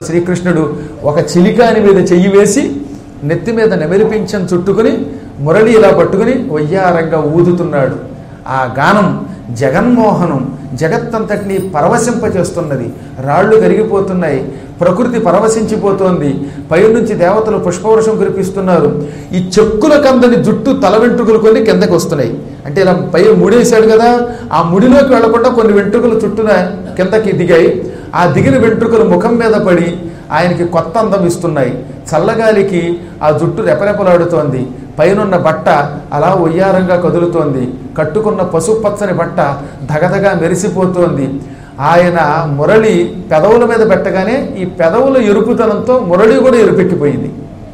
శ్రీకృష్ణుడు ఒక చిలికాని మీద చెయ్యి వేసి నెత్తి మీద నెమలిపించం చుట్టుకుని మురళి ఇలా పట్టుకుని వయ్యారంగా ఊదుతున్నాడు ఆ గానం జగన్మోహనం జగత్తంతటిని పరవశింపచేస్తున్నది రాళ్ళు కరిగిపోతున్నాయి ప్రకృతి పరవశించిపోతోంది పైనుంచి దేవతలు పుష్పవర్షం కురిపిస్తున్నారు ఈ చెక్కుల కందని జుట్టు తల వెంట్రుకలు కొన్ని కిందకి వస్తున్నాయి అంటే ఇలా పై ముడేశాడు కదా ఆ ముడిలోకి వెళ్లకుండా కొన్ని వెంట్రుకలు చుట్టూన కిందకి దిగాయి ఆ దిగిన వెంట్రుకలు ముఖం మీద పడి ఆయనకి కొత్త అందం ఇస్తున్నాయి చల్లగాలికి ఆ జుట్టు రెపరెపలాడుతోంది పైనున్న బట్ట అలా ఉయ్యారంగా కదులుతోంది కట్టుకున్న పసుపచ్చని బట్ట ధగధగా మెరిసిపోతోంది ఆయన మురళి పెదవుల మీద పెట్టగానే ఈ పెదవుల ఎరుపుతనంతో మురళి కూడా ఎరుపెక్కిపోయింది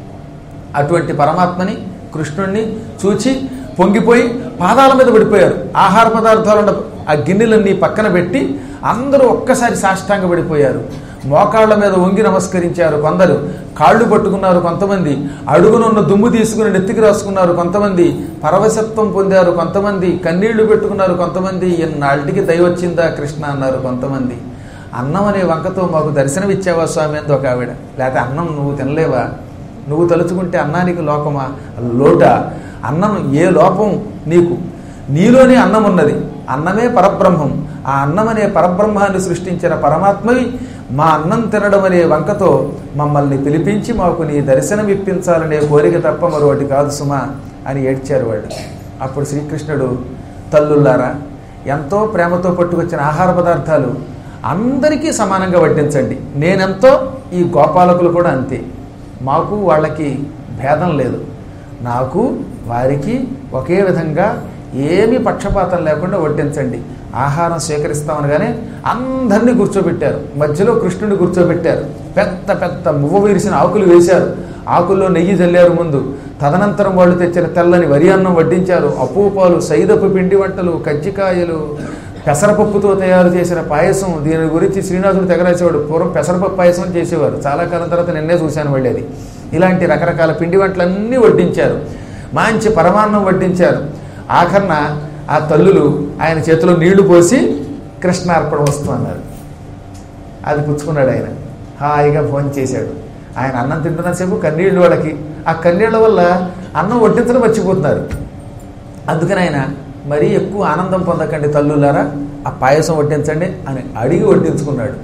అటువంటి పరమాత్మని కృష్ణుణ్ణి చూచి పొంగిపోయి పాదాల మీద పడిపోయారు ఆహార పదార్థాలు ఉన్న ఆ గిన్నెలన్నీ పక్కన పెట్టి అందరూ ఒక్కసారి సాష్టాంగ పడిపోయారు మోకాళ్ళ మీద వంగి నమస్కరించారు కొందరు కాళ్ళు పట్టుకున్నారు కొంతమంది అడుగునున్న దుమ్ము తీసుకుని నెత్తికి రాసుకున్నారు కొంతమంది పరవశత్వం పొందారు కొంతమంది కన్నీళ్లు పెట్టుకున్నారు కొంతమంది ఎన్నాళ్ళకి దయ వచ్చిందా కృష్ణ అన్నారు కొంతమంది అన్నం అనే వంకతో మాకు దర్శనం ఇచ్చావా స్వామి అంది ఒక ఆవిడ లేకపోతే అన్నం నువ్వు తినలేవా నువ్వు తలుచుకుంటే అన్నానికి లోకమా లోట అన్నం ఏ లోపం నీకు నీలోనే అన్నం ఉన్నది అన్నమే పరబ్రహ్మం ఆ అన్నం అనే పరబ్రహ్మాన్ని సృష్టించిన పరమాత్మవి మా అన్నం తినడం అనే వంకతో మమ్మల్ని పిలిపించి మాకు నీ దర్శనం ఇప్పించాలనే కోరిక తప్ప మరొకటి కాదు సుమా అని ఏడ్చారు వాళ్ళు అప్పుడు శ్రీకృష్ణుడు తల్లుల్లారా ఎంతో ప్రేమతో పట్టుకొచ్చిన ఆహార పదార్థాలు అందరికీ సమానంగా వడ్డించండి నేనెంతో ఈ గోపాలకులు కూడా అంతే మాకు వాళ్ళకి భేదం లేదు నాకు వారికి ఒకే విధంగా ఏమీ పక్షపాతం లేకుండా వడ్డించండి ఆహారం స్వీకరిస్తామనగానే అందరినీ కూర్చోబెట్టారు మధ్యలో కృష్ణుడిని కూర్చోబెట్టారు పెద్ద పెద్ద మువ్వ విరిసిన ఆకులు వేశారు ఆకుల్లో నెయ్యి చల్లారు ముందు తదనంతరం వాళ్ళు తెచ్చిన తెల్లని వరి అన్నం వడ్డించారు అపూపాలు సైదపు పిండి వంటలు కజ్జికాయలు పెసరపప్పుతో తయారు చేసిన పాయసం దీని గురించి శ్రీనాథుడు తెగరాసేవాడు పూర్వం పెసరపప్పు పాయసం చేసేవారు చాలా కాలం తర్వాత నిన్నే చూశాను మళ్ళీ అది ఇలాంటి రకరకాల పిండి వంటలన్నీ వడ్డించారు మంచి పరమాన్నం వడ్డించారు ఆఖరణ ఆ తల్లులు ఆయన చేతిలో నీళ్లు పోసి కృష్ణార్పణ వస్తు అన్నారు అది పుచ్చుకున్నాడు ఆయన హాయిగా ఫోన్ చేశాడు ఆయన అన్నం తింటున్నంతసేపు కన్నీళ్ళు వాళ్ళకి ఆ కన్నీళ్ల వల్ల అన్నం వడ్డించడం మర్చిపోతున్నారు అందుకని ఆయన మరీ ఎక్కువ ఆనందం పొందకండి తల్లులారా ఆ పాయసం వడ్డించండి అని అడిగి వడ్డించుకున్నాడు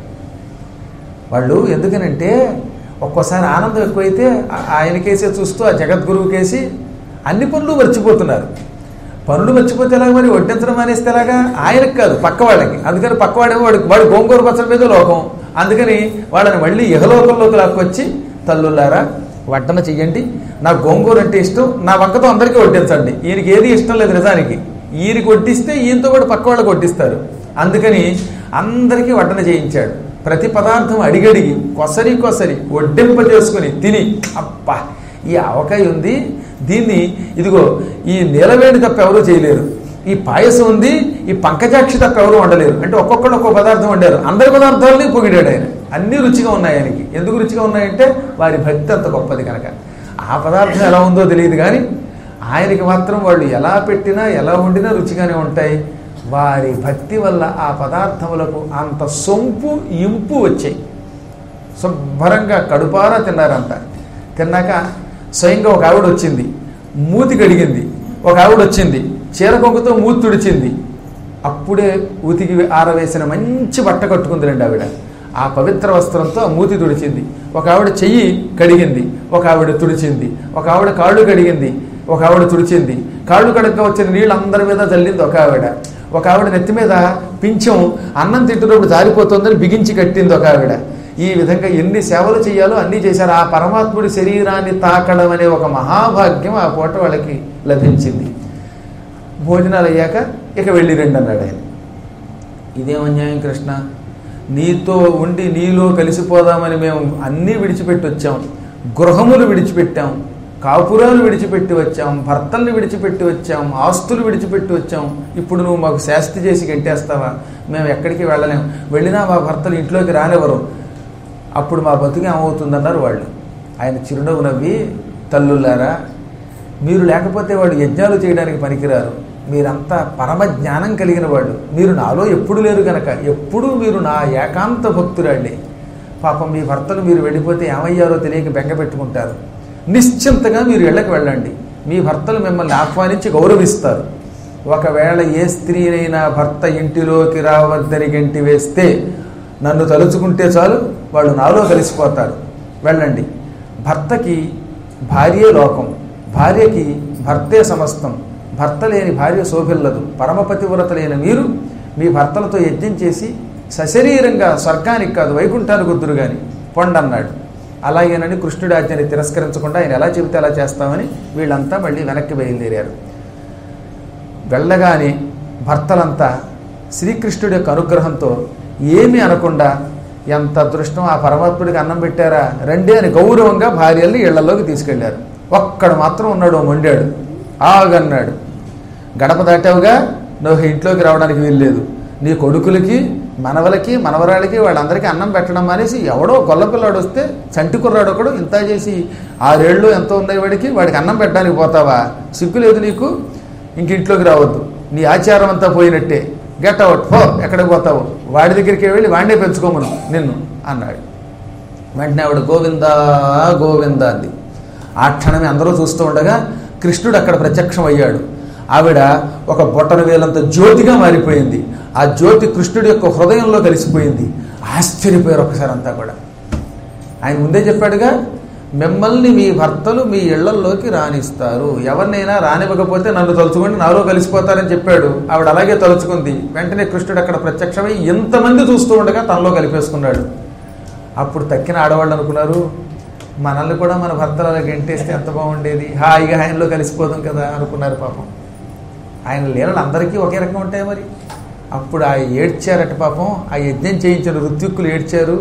వాళ్ళు ఎందుకనంటే ఒక్కోసారి ఆనందం ఎక్కువైతే ఆ- ఆయనకేసే చూస్తూ ఆ జగద్గురువుకేసి అన్ని పనులు మర్చిపోతున్నారు పనులు మర్చిపోతే ఎలాగ మరి వడ్డించడం మానేస్తే ఎలాగా ఆయనకు కాదు పక్క వాళ్ళకి అందుకని పక్కవాడేమో వాడు వాడు గోంగూర పచ్చడి మీద లోకం అందుకని వాళ్ళని మళ్ళీ ఇహలోకంలోకి లాక్కొచ్చి తల్లులారా వడ్డన చెయ్యండి నాకు గోంగూర అంటే ఇష్టం నా వంకతో అందరికీ వడ్డించండి ఈయనకి ఏది ఇష్టం లేదు నిజానికి ఈయనకి వడ్డిస్తే ఈయనతో కూడా పక్క వాళ్ళకి వడ్డిస్తారు అందుకని అందరికీ వడ్డన చేయించాడు ప్రతి పదార్థం అడిగడిగి కొసరి కొసరి వడ్డింప చేసుకుని తిని అబ్బా ఈ ఆవకాయ ఉంది దీన్ని ఇదిగో ఈ నీలవేణి తప్ప ఎవరూ చేయలేరు ఈ పాయసం ఉంది ఈ పంకజాక్షి తప్ప ఎవరు వండలేరు అంటే ఒక్కొక్కడు ఒక్కొక్క పదార్థం వండారు అందరి పదార్థాలని పొగిడాడు ఆయన అన్ని రుచిగా ఉన్నాయి ఆయనకి ఎందుకు రుచిగా ఉన్నాయంటే వారి భక్తి అంత గొప్పది కనుక ఆ పదార్థం ఎలా ఉందో తెలియదు కానీ ఆయనకి మాత్రం వాళ్ళు ఎలా పెట్టినా ఎలా వండినా రుచిగానే ఉంటాయి వారి భక్తి వల్ల ఆ పదార్థములకు అంత సొంపు ఇంపు వచ్చాయి శుభ్రంగా కడుపారా తిన్నారంట తిన్నాక స్వయంగా ఒక ఆవిడ వచ్చింది మూతి కడిగింది ఒక ఆవిడ వచ్చింది చీర కొంగుతో మూతి తుడిచింది అప్పుడే ఉతికి ఆరవేసిన మంచి బట్ట కట్టుకుంది రండి ఆవిడ ఆ పవిత్ర వస్త్రంతో ఆ మూతి తుడిచింది ఒక ఆవిడ చెయ్యి కడిగింది ఒక ఆవిడ తుడిచింది ఒక ఆవిడ కాళ్ళు కడిగింది ఒక ఆవిడ తుడిచింది కాళ్ళు కడక వచ్చిన నీళ్ళు అందరి మీద చల్లింది ఒక ఆవిడ ఒక ఆవిడ నెత్తి మీద పింఛం అన్నం తింటున్నప్పుడు జారిపోతుందని బిగించి కట్టింది ఒక ఆవిడ ఈ విధంగా ఎన్ని సేవలు చేయాలో అన్నీ చేశారు ఆ పరమాత్ముడి శరీరాన్ని తాకడం అనే ఒక మహాభాగ్యం ఆ పూట వాళ్ళకి లభించింది భోజనాలు అయ్యాక ఇక వెళ్ళి రండి అన్నాడు ఆయన ఇదేం అన్యాయం కృష్ణ నీతో ఉండి నీలో కలిసిపోదామని మేము అన్నీ విడిచిపెట్టి వచ్చాం గృహములు విడిచిపెట్టాం కాపురాలు విడిచిపెట్టి వచ్చాం భర్తల్ని విడిచిపెట్టి వచ్చాం ఆస్తులు విడిచిపెట్టి వచ్చాం ఇప్పుడు నువ్వు మాకు శాస్తి చేసి గంటేస్తావా మేము ఎక్కడికి వెళ్ళలేం వెళ్ళినా మా భర్తలు ఇంట్లోకి రానివ్వరు అప్పుడు మా బతుకు ఏమవుతుందన్నారు వాళ్ళు ఆయన చిరునవ్వు నవ్వి తల్లులారా మీరు లేకపోతే వాడు యజ్ఞాలు చేయడానికి పనికిరారు మీరంతా పరమ జ్ఞానం కలిగిన వాళ్ళు మీరు నాలో ఎప్పుడు లేరు గనక ఎప్పుడూ మీరు నా ఏకాంత భక్తురాళ్ళే పాపం మీ భర్తలు మీరు వెళ్ళిపోతే ఏమయ్యారో తెలియక బెంగ పెట్టుకుంటారు నిశ్చింతగా మీరు ఇళ్ళకి వెళ్ళండి మీ భర్తలు మిమ్మల్ని ఆహ్వానించి గౌరవిస్తారు ఒకవేళ ఏ స్త్రీనైనా భర్త ఇంటిలోకి రావద్దని గంటి వేస్తే నన్ను తలుచుకుంటే చాలు వాళ్ళు నాలో కలిసిపోతారు వెళ్ళండి భర్తకి భార్యే లోకం భార్యకి భర్తే సమస్తం భర్త లేని భార్య శోభిల్లదు పరమపతివ్రత లేని మీరు మీ భర్తలతో యజ్ఞం చేసి సశరీరంగా స్వర్గానికి కాదు వైకుంఠానికి వద్దురు కానీ పొండన్నాడు అలాగేనని కృష్ణుడి ఆజ్ఞని తిరస్కరించకుండా ఆయన ఎలా చెబితే అలా చేస్తామని వీళ్ళంతా మళ్ళీ వెనక్కి బయలుదేరారు వెళ్ళగానే భర్తలంతా శ్రీకృష్ణుడి యొక్క అనుగ్రహంతో ఏమీ అనకుండా ఎంత అదృష్టం ఆ పరమాత్ముడికి అన్నం పెట్టారా రండి అని గౌరవంగా భార్యల్ని ఇళ్లలోకి తీసుకెళ్లారు ఒక్కడు మాత్రం ఉన్నాడు ఓ మొండాడు ఆగన్నాడు గడప దాటావుగా నువ్వు ఇంట్లోకి రావడానికి వీల్లేదు నీ కొడుకులకి మనవలకి మనవరాళ్ళకి వాళ్ళందరికీ అన్నం పెట్టడం మానేసి ఎవడో గొల్లపిల్లాడు వస్తే చంటి కుర్రాడు ఒకడు ఇంత చేసి ఆరేళ్ళు ఎంతో ఉన్నాయి వాడికి వాడికి అన్నం పెట్టడానికి పోతావా సిగ్గు లేదు నీకు ఇంక ఇంట్లోకి రావద్దు నీ ఆచారం అంతా పోయినట్టే గెట్ అవుట్ పో ఎక్కడికి పోతావు వాడి దగ్గరికి వెళ్ళి వాడినే పెంచుకోమను నిన్ను అన్నాడు వెంటనే ఆవిడ గోవిందా గోవిందా అంది ఆ క్షణమే అందరూ చూస్తూ ఉండగా కృష్ణుడు అక్కడ ప్రత్యక్షం అయ్యాడు ఆవిడ ఒక బొట్టన వేలంత జ్యోతిగా మారిపోయింది ఆ జ్యోతి కృష్ణుడి యొక్క హృదయంలో కలిసిపోయింది ఆశ్చర్యపోయారు ఒకసారి అంతా కూడా ఆయన ముందే చెప్పాడుగా మిమ్మల్ని మీ భర్తలు మీ ఇళ్లల్లోకి రాణిస్తారు ఎవరినైనా రానివ్వకపోతే నన్ను తలుచుకోండి నాలో కలిసిపోతారని చెప్పాడు ఆవిడ అలాగే తలుచుకుంది వెంటనే కృష్ణుడు అక్కడ ప్రత్యక్షమై ఎంతమంది చూస్తూ ఉండగా తనలో కలిపేసుకున్నాడు అప్పుడు తక్కిన ఆడవాళ్ళు అనుకున్నారు మనల్ని కూడా మన భర్తలు అలా గెంటేస్తే ఎంత బాగుండేది హాయిగా ఆయనలో కలిసిపోదాం కదా అనుకున్నారు పాపం ఆయన లీలలు అందరికీ ఒకే రకం ఉంటాయి మరి అప్పుడు ఆ ఏడ్చారట పాపం ఆ యజ్ఞం చేయించిన ఋత్విక్కులు ఏడ్చారు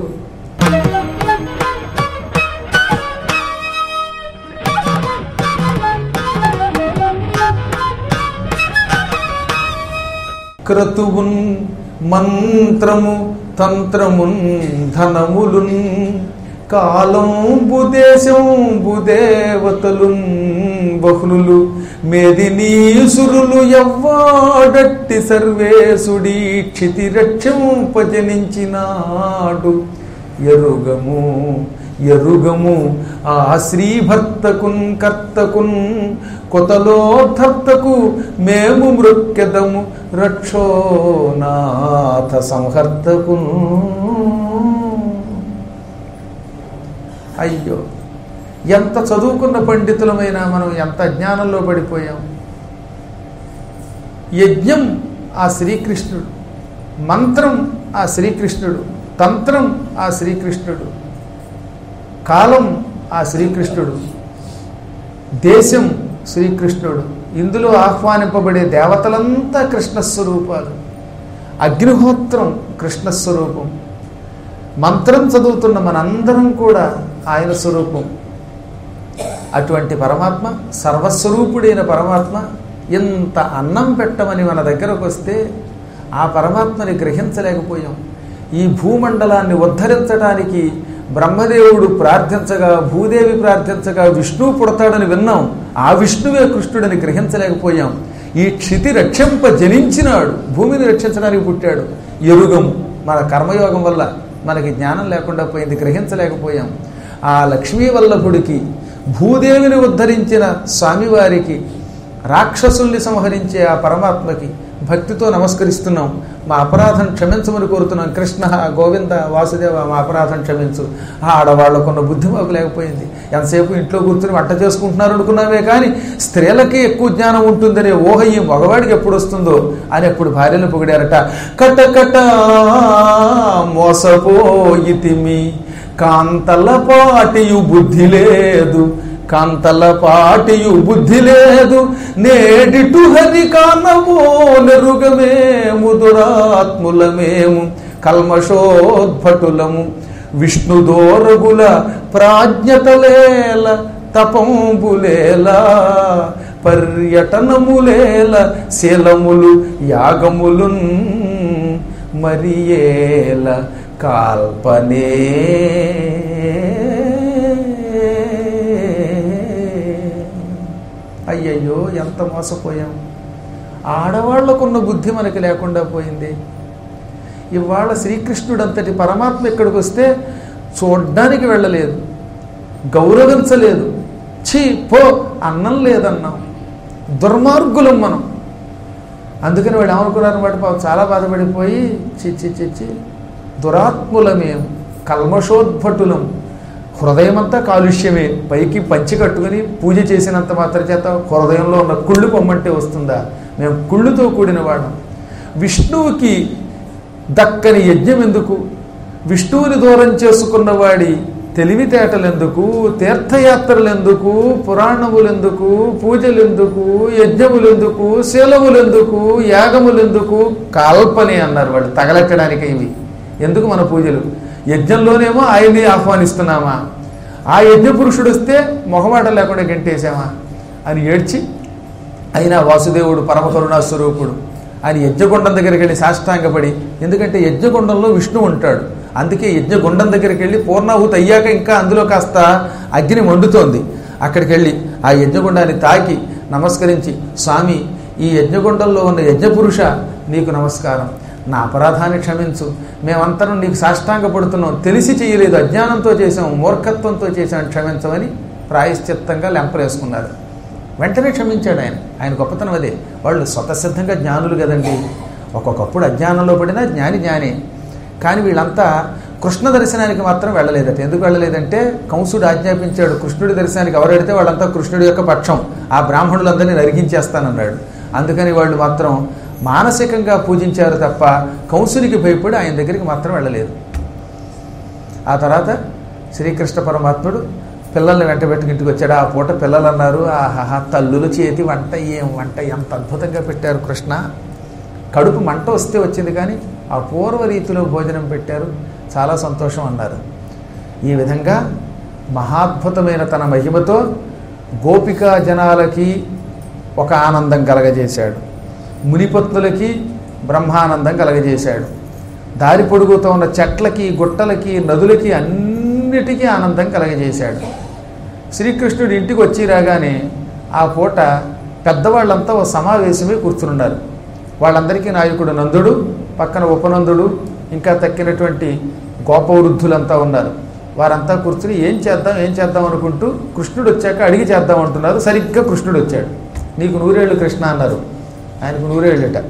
క్రతువున్ మంత్రము తంత్రమున్ ధనములున్ కాలంబు దేశంబు దేవతలున్ బహుళులు మేదినీసురులు ఎవ్వాడట్టి సర్వేసుడి క్షితి రక్షంపజనించినాడు ఎరుగము ఎరుగము ఆ శ్రీభర్తకున్ కర్తకున్ కొతలోధర్తకు మేము మృక్కెదము రక్షోనాథ సంహర్తకున్ అయ్యో ఎంత చదువుకున్న పండితులమైనా మనం ఎంత అజ్ఞానంలో పడిపోయాం యజ్ఞం ఆ శ్రీకృష్ణుడు మంత్రం ఆ శ్రీకృష్ణుడు తంత్రం ఆ శ్రీకృష్ణుడు కాలం ఆ శ్రీకృష్ణుడు దేశం శ్రీకృష్ణుడు ఇందులో ఆహ్వానింపబడే దేవతలంతా కృష్ణస్వరూపాలు అగ్నిహోత్రం కృష్ణస్వరూపం మంత్రం చదువుతున్న మనందరం కూడా ఆయన స్వరూపం అటువంటి పరమాత్మ సర్వస్వరూపుడైన పరమాత్మ ఇంత అన్నం పెట్టమని మన దగ్గరకు వస్తే ఆ పరమాత్మని గ్రహించలేకపోయాం ఈ భూమండలాన్ని ఉద్ధరించడానికి బ్రహ్మదేవుడు ప్రార్థించగా భూదేవి ప్రార్థించగా విష్ణువు పుడతాడని విన్నాం ఆ విష్ణువే కృష్ణుడని గ్రహించలేకపోయాం ఈ క్షితి రక్షింప జనించినాడు భూమిని రక్షించడానికి పుట్టాడు ఎరుగము మన కర్మయోగం వల్ల మనకి జ్ఞానం లేకుండా పోయింది గ్రహించలేకపోయాం ఆ లక్ష్మీ వల్లభుడికి భూదేవిని ఉద్ధరించిన స్వామివారికి రాక్షసుల్ని సంహరించే ఆ పరమాత్మకి భక్తితో నమస్కరిస్తున్నాం మా అపరాధం క్షమించమని కోరుతున్నాం కృష్ణ గోవింద వాసుదేవ మా అపరాధం క్షమించు ఆ ఆడవాళ్ళకున్న బుద్ధి మాకు లేకపోయింది ఎంతసేపు ఇంట్లో కూర్చొని వంట చేసుకుంటున్నారు అనుకున్నామే కానీ స్త్రీలకి ఎక్కువ జ్ఞానం ఉంటుందనే ఊహ ఈ మగవాడికి ఎప్పుడు వస్తుందో అని ఎప్పుడు భార్యను పొగిడారట కట కట మోసపోయితిమి కాంతల పాటియు బుద్ధి లేదు కాంతల పాటియు బుద్ధి లేదు నేడిటు హరి కానమో నెరుగమేము దురాత్ములమేము కల్మషోద్భటులము విష్ణుదోరగుల ప్రాజ్ఞతలేల తపంబులేలా పర్యటనములేల శీలములు యాగములున్ మరియేల కాల్పనే అయ్యయ్యో ఎంత మోసపోయాం ఆడవాళ్లకున్న బుద్ధి మనకి లేకుండా పోయింది ఇవాళ శ్రీకృష్ణుడు అంతటి పరమాత్మ ఇక్కడికి వస్తే చూడ్డానికి వెళ్ళలేదు గౌరవించలేదు ఛీ పో అన్నం లేదన్నాం దుర్మార్గులం మనం అందుకని వాడు ఏమనుకున్నారన్నమాట పాపం చాలా బాధపడిపోయి చిచ్చి చిచ్చి దురాత్ములమేం కల్మషోద్భటులం హృదయమంతా కాలుష్యమే పైకి పంచి కట్టుకుని పూజ చేసినంత మాత్రం చేత హృదయంలో ఉన్న కుళ్ళు పొమ్మంటే వస్తుందా మేము కుళ్ళుతో కూడిన వాడం విష్ణువుకి దక్కని యజ్ఞం ఎందుకు విష్ణువుని దూరం చేసుకున్న వాడి తెలివితేటలెందుకు తీర్థయాత్రలెందుకు పురాణములెందుకు పూజలెందుకు యజ్ఞములెందుకు శీలములెందుకు యాగములెందుకు కాల్పనే అన్నారు వాళ్ళు తగలెట్టడానికి ఇవి ఎందుకు మన పూజలు యజ్ఞంలోనేమో ఆయన్ని ఆహ్వానిస్తున్నామా ఆ యజ్ఞ పురుషుడు వస్తే మొహమాట లేకుండా గంటేసామా అని ఏడ్చి అయినా వాసుదేవుడు పరమ కరుణా స్వరూపుడు ఆయన యజ్ఞగుండం దగ్గరికి వెళ్ళి సాష్టాంగపడి ఎందుకంటే యజ్ఞగుండంలో విష్ణు ఉంటాడు అందుకే యజ్ఞగుండం దగ్గరికి వెళ్ళి పూర్ణాహుతి అయ్యాక ఇంకా అందులో కాస్త అగ్ని మండుతోంది అక్కడికి వెళ్ళి ఆ యజ్ఞగుండాన్ని తాకి నమస్కరించి స్వామి ఈ యజ్ఞగుండంలో ఉన్న యజ్ఞపురుష నీకు నమస్కారం నా అపరాధాన్ని క్షమించు మేమంతరం నీకు సాష్టాంగ పడుతున్నాం తెలిసి చేయలేదు అజ్ఞానంతో చేసాం మూర్ఖత్వంతో చేసాం క్షమించమని ప్రాయశ్చిత్తంగా లెంపలేసుకున్నారు వెంటనే క్షమించాడు ఆయన ఆయన గొప్పతనం అదే వాళ్ళు స్వతసిద్ధంగా జ్ఞానులు కదండి ఒక్కొక్కప్పుడు అజ్ఞానంలో పడినా జ్ఞాని జ్ఞానే కానీ వీళ్ళంతా కృష్ణ దర్శనానికి మాత్రం వెళ్ళలేదట ఎందుకు వెళ్ళలేదంటే కంసుడు ఆజ్ఞాపించాడు కృష్ణుడి దర్శనానికి ఎవరెడితే వాళ్ళంతా కృష్ణుడి యొక్క పక్షం ఆ బ్రాహ్మణులందరినీ నరికించేస్తానన్నాడు అందుకని వాళ్ళు మాత్రం మానసికంగా పూజించారు తప్ప కంసునికి భయపడి ఆయన దగ్గరికి మాత్రం వెళ్ళలేదు ఆ తర్వాత శ్రీకృష్ణ పరమాత్ముడు పిల్లల్ని వెంట పెట్టుకు ఇంటికి వచ్చాడు ఆ పూట పిల్లలు అన్నారు ఆహాహా తల్లుల చేతి వంట ఏం వంట ఎంత అద్భుతంగా పెట్టారు కృష్ణ కడుపు మంట వస్తే వచ్చింది కానీ అపూర్వ రీతిలో భోజనం పెట్టారు చాలా సంతోషం అన్నారు ఈ విధంగా మహాద్భుతమైన తన మహిమతో గోపికా జనాలకి ఒక ఆనందం కలగజేశాడు మునిపత్నులకి బ్రహ్మానందం కలగజేశాడు దారి పొడుగుతూ ఉన్న చెట్లకి గుట్టలకి నదులకి అన్నిటికీ ఆనందం కలగజేశాడు శ్రీకృష్ణుడు ఇంటికి వచ్చి రాగానే ఆ పూట పెద్దవాళ్ళంతా ఓ సమావేశమే కూర్చునున్నారు వాళ్ళందరికీ నాయకుడు నందుడు పక్కన ఉపనందుడు ఇంకా తక్కినటువంటి గోపవృద్ధులంతా ఉన్నారు వారంతా కూర్చుని ఏం చేద్దాం ఏం చేద్దాం అనుకుంటూ కృష్ణుడు వచ్చాక అడిగి చేద్దాం అంటున్నారు సరిగ్గా కృష్ణుడు వచ్చాడు నీకు నూరేళ్ళు కృష్ణ అన్నారు ఆయనకు నూరేళ్ళట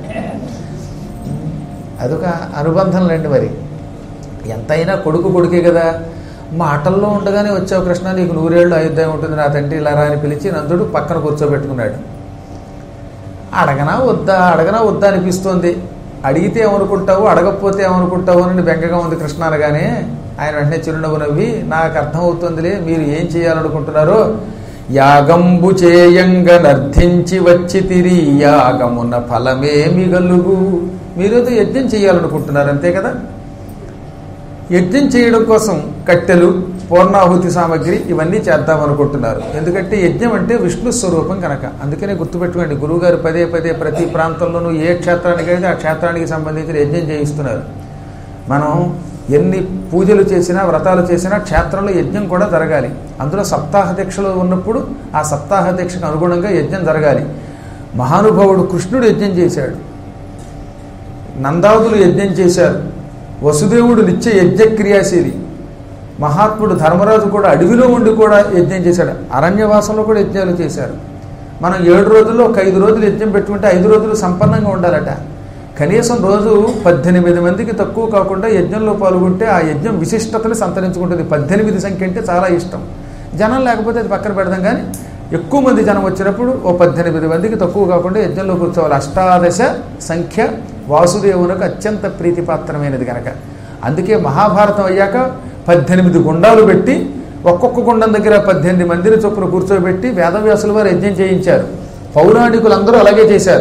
అదొక అనుబంధం లేండి మరి ఎంతైనా కొడుకు కొడుకే కదా మాటల్లో ఉండగానే వచ్చావు కృష్ణ నీకు నూరేళ్ళు అయోధ్య ఉంటుంది నా తండ్రి ఇలా రా అని పిలిచి నందుడు పక్కన కూర్చోబెట్టుకున్నాడు అడగనా వద్దా అడగనా వద్దా అనిపిస్తోంది అడిగితే ఏమనుకుంటావు అడగకపోతే ఏమనుకుంటావు అని బెంగగా ఉంది కృష్ణ అనగానే ఆయన వెంటనే చిరునవ్వు నవ్వి నాకు అర్థమవుతుందిలే మీరు ఏం చేయాలనుకుంటున్నారో యాగంబు చేయంగ నర్థించి వచ్చి తిరి యాగమున ఫలమేమి గలుగు మీరేదో యజ్ఞం చేయాలనుకుంటున్నారు అంతే కదా యజ్ఞం చేయడం కోసం కట్టెలు పూర్ణాహుతి సామగ్రి ఇవన్నీ చేద్దాం అనుకుంటున్నారు ఎందుకంటే యజ్ఞం అంటే విష్ణు స్వరూపం కనుక అందుకనే గుర్తుపెట్టుకోండి గురువుగారు పదే పదే ప్రతి ప్రాంతంలోనూ ఏ క్షేత్రానికి అయితే ఆ క్షేత్రానికి సంబంధించిన యజ్ఞం చేయిస్తున్నారు మనం ఎన్ని పూజలు చేసినా వ్రతాలు చేసినా క్షేత్రంలో యజ్ఞం కూడా జరగాలి అందులో సప్తాహ దీక్షలు ఉన్నప్పుడు ఆ సప్తాహ దీక్షకు అనుగుణంగా యజ్ఞం జరగాలి మహానుభావుడు కృష్ణుడు యజ్ఞం చేశాడు నందాదులు యజ్ఞం చేశారు వసుదేవుడు నిత్య యజ్ఞ క్రియాశీలి మహాత్ముడు ధర్మరాజు కూడా అడవిలో ఉండి కూడా యజ్ఞం చేశాడు అరణ్యవాసంలో కూడా యజ్ఞాలు చేశారు మనం ఏడు రోజుల్లో ఒక ఐదు రోజులు యజ్ఞం పెట్టుకుంటే ఐదు రోజులు సంపన్నంగా ఉండాలట కనీసం రోజు పద్దెనిమిది మందికి తక్కువ కాకుండా యజ్ఞంలో పాల్గొంటే ఆ యజ్ఞం విశిష్టతని సంతరించుకుంటుంది పద్దెనిమిది సంఖ్య అంటే చాలా ఇష్టం జనం లేకపోతే అది పక్కన పెడదాం కానీ ఎక్కువ మంది జనం వచ్చినప్పుడు ఓ పద్దెనిమిది మందికి తక్కువ కాకుండా యజ్ఞంలో కూర్చోవాలి అష్టాదశ సంఖ్య వాసుదేవునకు అత్యంత ప్రీతిపాత్రమైనది కనుక అందుకే మహాభారతం అయ్యాక పద్దెనిమిది గుండాలు పెట్టి ఒక్కొక్క గుండం దగ్గర పద్దెనిమిది మందిని చొప్పున కూర్చోబెట్టి వేదవ్యాసుల వారు యజ్ఞం చేయించారు పౌరాణికులందరూ అలాగే చేశారు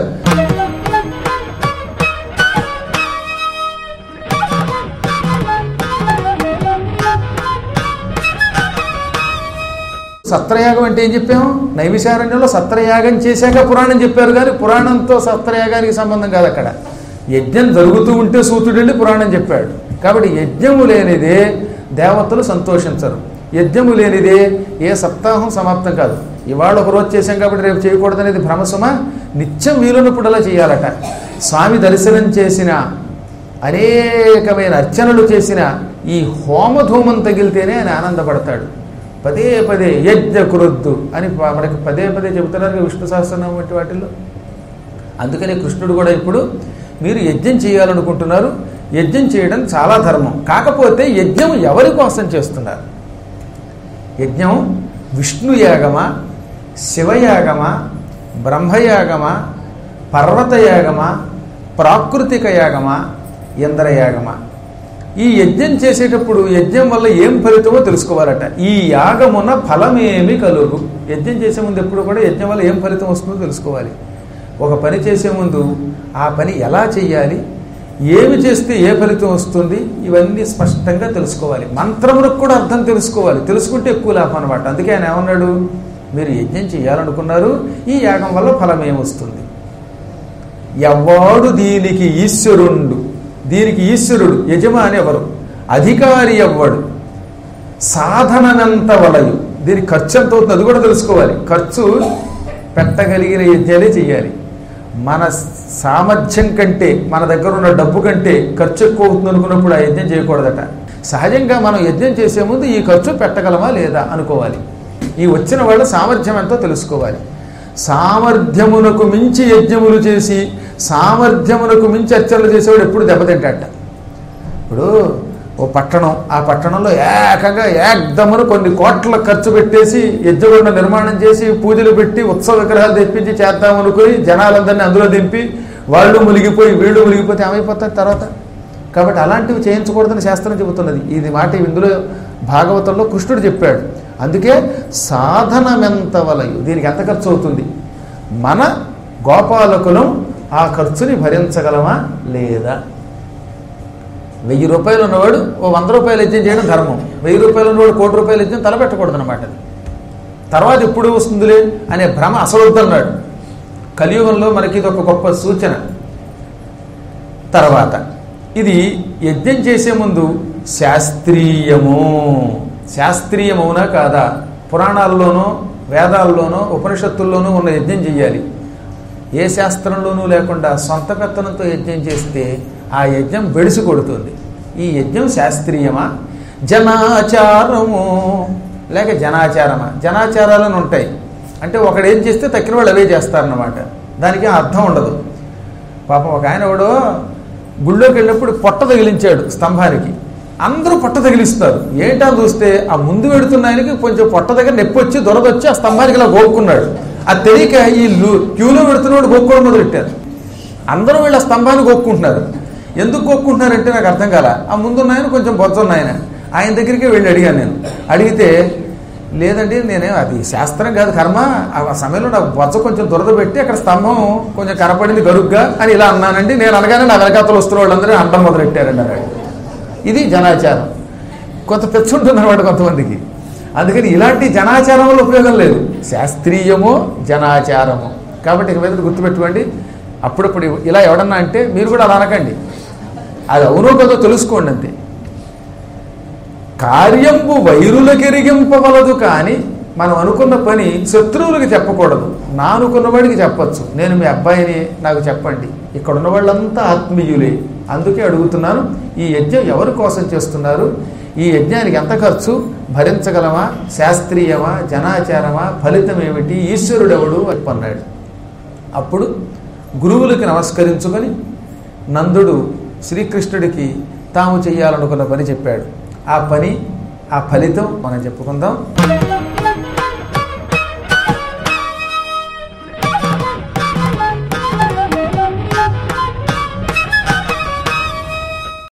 సత్రయాగం అంటే ఏం చెప్పాము నైమిషారణ్యంలో సత్రయాగం చేశాక పురాణం చెప్పారు కానీ పురాణంతో సత్రయాగానికి సంబంధం కాదు అక్కడ యజ్ఞం జరుగుతూ ఉంటే సూతుడు వెళ్ళి పురాణం చెప్పాడు కాబట్టి యజ్ఞము లేనిదే దేవతలు సంతోషించరు యజ్ఞము లేనిదే ఏ సప్తాహం సమాప్తం కాదు ఇవాళ ఒక రోజు చేశాం కాబట్టి రేపు చేయకూడదనేది భ్రమసుమ నిత్యం వీలున్నప్పుడు అలా చేయాలట స్వామి దర్శనం చేసిన అనేకమైన అర్చనలు చేసిన ఈ హోమధూమం తగిలితేనే ఆయన ఆనందపడతాడు పదే పదే యజ్ఞ కురుద్దు అని ప- మనకి పదే పదే చెబుతున్నారు కదా విష్ణు సహస్రనామం వంటి వాటిల్లో అందుకనే కృష్ణుడు కూడా ఇప్పుడు మీరు యజ్ఞం చేయాలనుకుంటున్నారు యజ్ఞం చేయడం చాలా ధర్మం కాకపోతే యజ్ఞం ఎవరి కోసం చేస్తున్నారు యజ్ఞం విష్ణు యాగమా శివయాగమా బ్రహ్మయాగమా పర్వతయాగమా ప్రాకృతిక యాగమా ఇంద్రయాగమా ఈ యజ్ఞం చేసేటప్పుడు యజ్ఞం వల్ల ఏం ఫలితమో తెలుసుకోవాలట ఈ యాగమున ఫలమేమి కలుగు యజ్ఞం చేసే ముందు ఎప్పుడు కూడా యజ్ఞం వల్ల ఏం ఫలితం వస్తుందో తెలుసుకోవాలి ఒక పని చేసే ముందు ఆ పని ఎలా చేయాలి ఏమి చేస్తే ఏ ఫలితం వస్తుంది ఇవన్నీ స్పష్టంగా తెలుసుకోవాలి మంత్రములకు కూడా అర్థం తెలుసుకోవాలి తెలుసుకుంటే ఎక్కువ లాభం అనమాట అందుకే ఆయన ఏమన్నాడు మీరు యజ్ఞం చేయాలనుకున్నారు ఈ యాగం వల్ల ఫలం ఏమొస్తుంది ఎవ్వాడు దీనికి ఈశ్వరుండు దీనికి ఈశ్వరుడు యజమాని ఎవరు అధికారి ఎవ్వడు సాధనమెంత వలయు దీనికి ఖర్చు ఎంత అవుతుంది అది కూడా తెలుసుకోవాలి ఖర్చు పెట్టగలిగిన యజ్ఞాలే చేయాలి మన సామర్థ్యం కంటే మన దగ్గర ఉన్న డబ్బు కంటే ఖర్చు ఎక్కువ అవుతుంది అనుకున్నప్పుడు ఆ యజ్ఞం చేయకూడదట సహజంగా మనం యజ్ఞం చేసే ముందు ఈ ఖర్చు పెట్టగలమా లేదా అనుకోవాలి ఈ వచ్చిన వాళ్ళ సామర్థ్యం ఎంతో తెలుసుకోవాలి సామర్థ్యమునకు మించి యజ్ఞములు చేసి సామర్థ్యమునకు మించి అర్చనలు చేసేవాడు ఎప్పుడు దెబ్బతింటాట ఇప్పుడు ఓ పట్టణం ఆ పట్టణంలో ఏకంగా ఏకదమ్మను కొన్ని కోట్ల ఖర్చు పెట్టేసి యజ్ఞగుండ నిర్మాణం చేసి పూజలు పెట్టి ఉత్సవ విగ్రహాలు తెప్పించి చేద్దామనుకుని జనాలందరినీ అందులో దింపి వాళ్ళు మునిగిపోయి వీళ్ళు మునిగిపోతే ఏమైపోతారు తర్వాత కాబట్టి అలాంటివి చేయించకూడదని శాస్త్రం చెబుతున్నది ఇది మాట ఇందులో భాగవతంలో కృష్ణుడు చెప్పాడు అందుకే సాధనమెంత వలయు దీనికి ఎంత ఖర్చు అవుతుంది మన గోపాలకులం ఆ ఖర్చుని భరించగలమా లేదా వెయ్యి రూపాయలు ఉన్నవాడు ఓ వంద రూపాయలు యజ్ఞం చేయడం ధర్మం వెయ్యి రూపాయలు ఉన్నవాడు కోటి రూపాయలు యజ్ఞం తలపెట్టకూడదు అనమాట తర్వాత ఎప్పుడు వస్తుందిలే అనే భ్రమ అసలొద్దన్నాడు కలియుగంలో మనకి ఇది ఒక గొప్ప సూచన తర్వాత ఇది యజ్ఞం చేసే ముందు శాస్త్రీయము శాస్త్రీయమవునా కాదా పురాణాల్లోనో వేదాల్లోనో ఉపనిషత్తుల్లోనూ ఉన్న యజ్ఞం చెయ్యాలి ఏ శాస్త్రంలోనూ లేకుండా సొంత పెత్తనంతో యజ్ఞం చేస్తే ఆ యజ్ఞం బెడిసి కొడుతుంది ఈ యజ్ఞం శాస్త్రీయమా జనాచారము లేక జనాచారమా జనాచారాలను ఉంటాయి అంటే ఒకడు ఏం చేస్తే తక్కిన వాళ్ళు అవే చేస్తారన్నమాట దానికి అర్థం ఉండదు పాపం ఒక ఆయన ఎవడో గుళ్ళోకి వెళ్ళినప్పుడు పొట్ట తగిలించాడు స్తంభానికి అందరూ పొట్ట తగిలిస్తారు ఏంటా చూస్తే ఆ ముందు వెడుతున్న ఆయనకి కొంచెం పొట్ట దగ్గర నొప్పి వచ్చి దొరదొచ్చి ఆ స్తంభానికి ఇలా గోక్కున్నాడు అది తెలియక ఈ లు- క్యూలో పెడుతున్నవాడు గోక్కోవడం మొదలెట్టారు అందరూ వీళ్ళ స్తంభాన్ని గోక్కుంటున్నారు ఎందుకు గోక్కుంటున్నారంటే నాకు అర్థం కాల ఆ ముందున్న ఆయన కొంచెం బొజ్జున్న ఆయన ఆయన దగ్గరికి వెళ్ళి అడిగాను నేను అడిగితే లేదండి నేనే అది శాస్త్రం కాదు కర్మ ఆ సమయంలో నాకు బొజ్జ కొంచెం దురద పెట్టి అక్కడ స్తంభం కొంచెం కనపడింది గరుగ్గా అని ఇలా అన్నానండి నేను అనగానే నా వెనకాతలు వస్తున్న వాళ్ళందరూ అండం మొదలెట్టారండి అన్నాడు ఇది జనాచారం కొంత పెచ్చుంటుంది అనమాట కొంతమందికి అందుకని ఇలాంటి జనాచారం వల్ల ఉపయోగం లేదు శాస్త్రీయమో జనాచారమో కాబట్టి ఇక మీద గుర్తుపెట్టుకోండి అప్పుడప్పుడు ఇలా ఎవడన్నా అంటే మీరు కూడా అలా అనకండి అది అవునో కదో తెలుసుకోండి అంతే కార్యంబు వైరులకెరిగింపవలదు కానీ మనం అనుకున్న పని శత్రువులకి చెప్పకూడదు నా అనుకున్న వాడికి చెప్పచ్చు నేను మీ అబ్బాయిని నాకు చెప్పండి ఇక్కడ ఉన్న వాళ్ళంతా ఆత్మీయులే అందుకే అడుగుతున్నాను ఈ యజ్ఞం ఎవరి కోసం చేస్తున్నారు ఈ యజ్ఞానికి ఎంత ఖర్చు భరించగలమా శాస్త్రీయమా జనాచారమా ఫలితం ఏమిటి ఈశ్వరుడెవడు అన్నాడు అప్పుడు గురువులకి నమస్కరించుకొని నందుడు శ్రీకృష్ణుడికి తాము చేయాలనుకున్న పని చెప్పాడు ఆ పని ఆ ఫలితం మనం చెప్పుకుందాం